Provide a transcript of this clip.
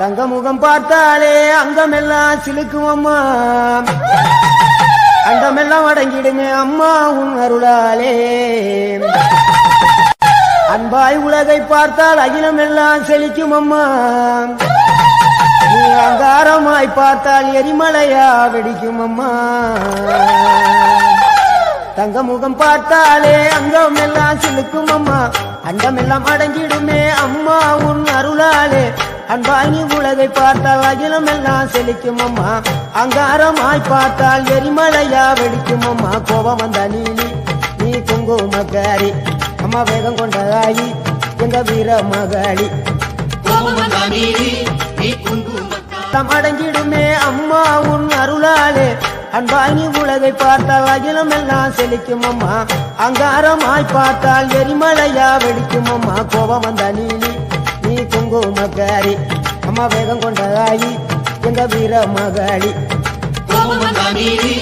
தங்க முகம் பார்த்தாலே அங்கமெல்லாம் சிலுக்கும் அம்மா அண்டமெல்லாம் அடங்கிடுமே அம்மா உன் அருளாலே அன்பாய் உலகை பார்த்தால் அகிலமெல்லாம் செழிக்கும் அம்மா நீ அங்காரமாய் பார்த்தால் எரிமலையா வெடிக்கும் அம்மா தங்க முகம் பார்த்தாலே அங்கம் எல்லாம் சிலுக்கும் அம்மா அண்டம் எல்லாம் அடங்கிடுமே அம்மா உன் அருளாலே அன்பாய் நீ உலகை பார்த்தால் அகிலம் எல்லாம் செழிக்கும் அம்மா அங்காரமாய் பார்த்தால் எரிமலையா வெடிக்கும் அம்மா கோபம் வந்த நீலி நீ குங்குமக்காரி அம்மா வேகம் கொண்ட ஆயி எங்க வீர மகாளி தம் அடங்கிடுமே அம்மா உன் அருளாலே அன்பாங்கி உலகை பார்த்தால் அகிலம் எல்லாம் செழிக்கும் அம்மா அங்காரமாய் பார்த்தால் எரிமலையா வெடிக்கும் அம்மா கோபம் வந்த நீலி நீ குங்குமக்காரி அம்மா வேகம் கொண்ட ஆயி எங்க வீர மகாளி கோபம் வந்த நீதி